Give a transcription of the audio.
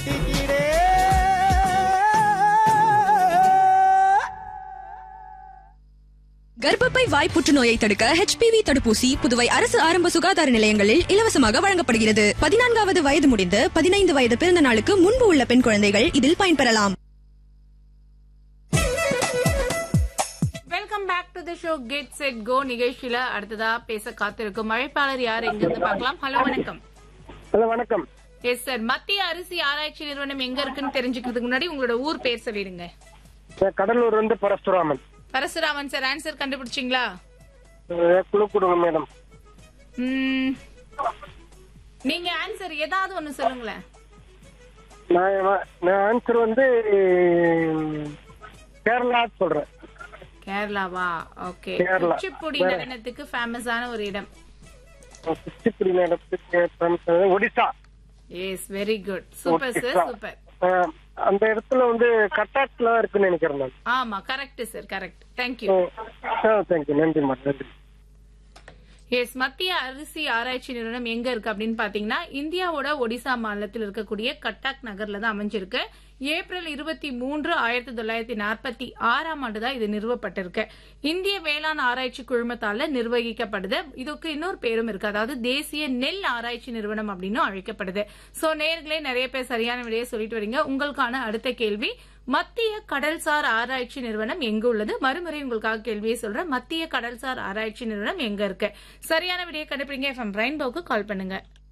மாட்டிக்கிடே கர்ப்பப்பை வாய் புற்றுநோயை தடுக்க ஹெச்பிவி தடுப்பூசி புதுவை அரசு ஆரம்ப சுகாதார நிலையங்களில் இலவசமாக வழங்கப்படுகிறது பதினான்காவது வயது முடிந்து பதினைந்து வயது பிறந்த நாளுக்கு முன்பு உள்ள பெண் குழந்தைகள் இதில் பயன்பெறலாம் welcome back to the show get set go நிகழ்ச்சியில அடுத்ததா பேச காத்திருக்கும் அழைப்பாளர் யார் எங்கிருந்து பார்க்கலாம் ஹலோ வணக்கம் ஹலோ வணக்கம் எஸ் சார் மத்திய அரிசி ஆராய்ச்சி நிறுவனம் எங்க இருக்குன்னு தெரிஞ்சுக்கிறதுக்கு முன்னாடி உங்களோட ஊர் பேர் சொல்லிடுங்க நான் கடலூர் வந்து பரசுராமன் பரசுராமன் சார் ஆன்சர் கண்டுபிடிச்சிங்களா அஹ் குழு கொடுங்க மேடம் ம், நீங்க ஆன்சர் ஏதாவது ஒண்ணு சொல்லுங்களேன் நான் நான் ஆன்சர் வந்து கேரளா சொல்றேன் கேரளாவா ஓகே கேரளா. குச்சிப்புடி வேற. நடனத்துக்கு ஃபேமஸான ஒரு இடம் குச்சிப்புடி மேடத்துக்கு Odisha yes very good super sir Odisha. Super அஹ் அந்த இடத்துல வந்து கட்டாக்ல இருக்குன்னு நினைக்கிறேன் நான் ஆமா correct sir correct thank you thank you நன்றி மேடம் நன்றி எஸ் மத்திய அரிசி ஆராய்ச்சி நிறுவனம் எங்க இருக்கு அப்படின்னு பாத்தீங்கன்னா இந்தியாவோட ஒடிசா மாநிலத்தில் இருக்கக்கூடிய கட்டாக் நகர்ல தான் அமைஞ்சிருக்கு ஏப்ரல் இருபத்தி மூன்று ஆயிரத்தி தொள்ளாயிரத்தி நாற்பத்தி ஆறாம் ஆண்டு தான் இது நிறுவப்பட்டிருக்கு இந்திய வேளாண் ஆராய்ச்சி குழுமத்தால நிர்வகிக்கப்படுது இதுக்கு இன்னொரு பேரும் இருக்கு அதாவது தேசிய நெல் ஆராய்ச்சி நிறுவனம் அப்படின்னு அழைக்கப்படுது சோ நேர்களே நிறைய பேர் சரியான விடையை சொல்லிட்டு வரீங்க உங்களுக்கான அடுத்த கேள்வி மத்திய கடல்சார் ஆராய்ச்சி நிறுவனம் எங்க உள்ளது மறுமுறை உங்களுக்காக கேள்வியை சொல்றேன் மத்திய கடல்சார் ஆராய்ச்சி நிறுவனம் எங்க இருக்கு சரியான விடையை கண்டுபிடிங்க எஃப்எம் ரெயின்போக்கு கால் பண்ணுங்க